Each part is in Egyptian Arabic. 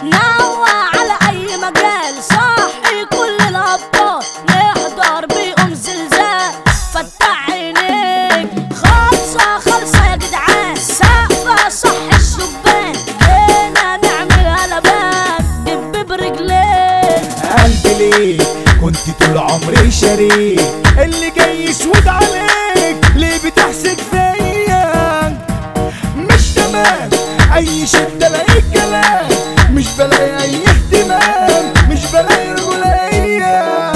نوع على اي مجال صحي كل الابطال نحضر بيقوم زلزال فتح عينيك خالصة خالصة يا جدعان سقفة صح الشبان جينا نعمل قلبان دب برجلين قلبي ليه كنت طول عمري شريك اللي جاي يسود عليك ليه بتحسد فيا مش تمام اي شدة الاقي كلام مش بلاقي اي اهتمام مش بلاقي رجولية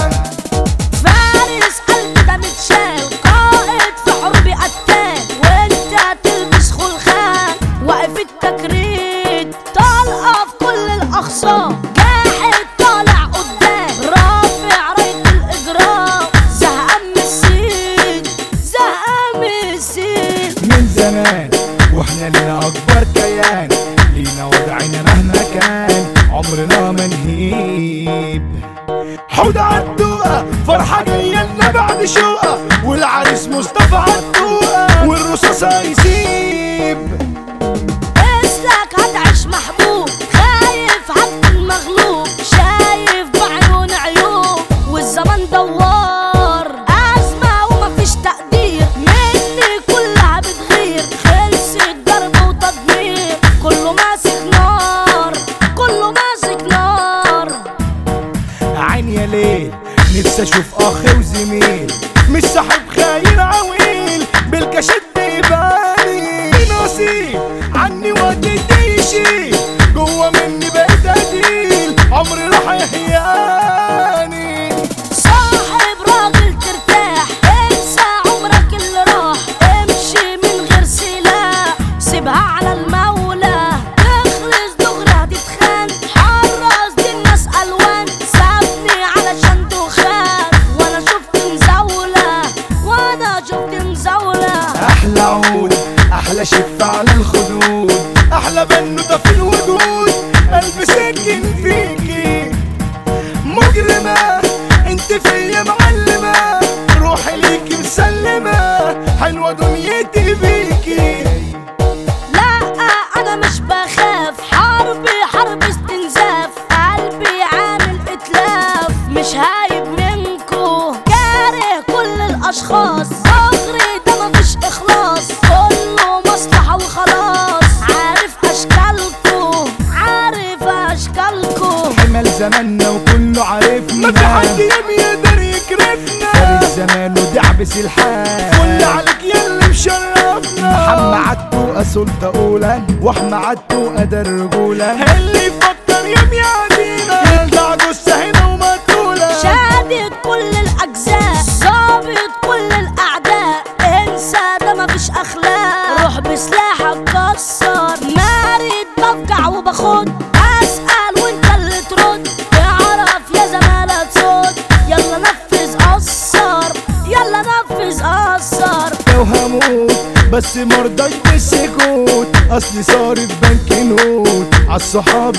فارس قلبي ده متشال قائد في حرب قتال وانت تلبس خلخال واقف التكريد طالقه في كل الاقسام جاحد طالع قدام رافع رايه الاجرام زهقان من السين زهقان من السين من زمان واحنا لنا اكبر كيان لينا وضعنا مهما كان عمرنا ما نهيب حوض عالدوقة فرحة جاية لنا بعد شوقة والعريس مصطفى عالدوقة والرصاص هيسيب اسلك هتعيش محبوب خايف هتكون مغلوب شايف بعيون عيوب والزمن دوار أزمة ومفيش تقدير مني كلها بتغير خلصت ضرب وتدمير كله ماسك نار كله ماسك نار عين يا ليل نفسي اشوف اخ وزميل مش صاحب خاين عويل بالكشت بيباني نصيب عني وقت يشيل جوه مني بقيت قتيل عمري راح يحياني صاحب راجل ترتاح انسى عمرك اللي راح امشي من غير سلاح سيبها على المولى تخلص دغري هتتخان حرص دي الناس الوان سابني علشان دخان وانا شفت مزاولة وانا شفت مزاولة احلى عود احلى شف على الخدود احلى بنوته في الوجود قلب ساكن فيكي مجرمه انت فيا معلمه روحي ليكي مسلمه حلوه دنيتي بيكي لا انا مش بخاف حربي حرب استنزاف قلبي عامل اتلاف مش هايب منكو كاره كل الاشخاص صغري ده مفيش اخلاص كله مصلحة وخلاص عارف اشكالكو عارف اشكالكو حمل زماننا وكله عارفنا ما في حد يوم يقدر يكرفنا فارس زمان ودعبس الحال كل عليك ياللي مشرفنا محمد عدتو سلطة أولى وأحمد عدتو قدر رجولة اللي يفكر يوم يعدينا يرجع جثة هنا ومقتولة شادد كل الاجزاء ظابط كل الاعداء انسى ده مفيش اخلاق روح بسلاحك كسر مارد بفجع وبخد اسال وانت اللي ترد اعرف يا زمالة صوت يلا نفذ قصر يلا نفذ قصر لو هموت بس مرضاش بالسكوت اصلي صارف بنك نوت عالصحاب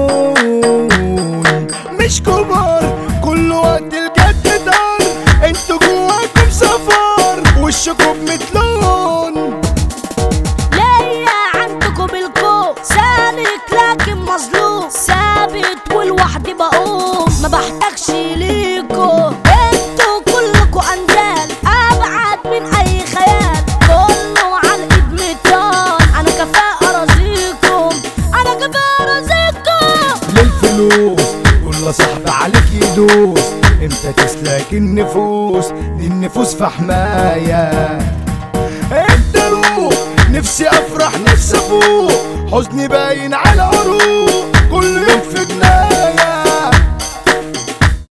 الدون مش كبار كل وقت الجد دار انتوا جواكم سفر وشكم متلون ليا عندكم بالكوم سالك لكن مظلوم ثابت والوحدي بقوم ما بحتاجش ليكو انتوا كلكوا اندال ابعد من اي خيال كله على الايد متان انا كفاءة رزيكم انا كفاءة رزيكم للفلوس كل صاحب عليك يدوس امتى تسلك النفوس دي النفوس في حماية انت روح نفسي افرح نفسي افوق حزني باين على عروق كل يوم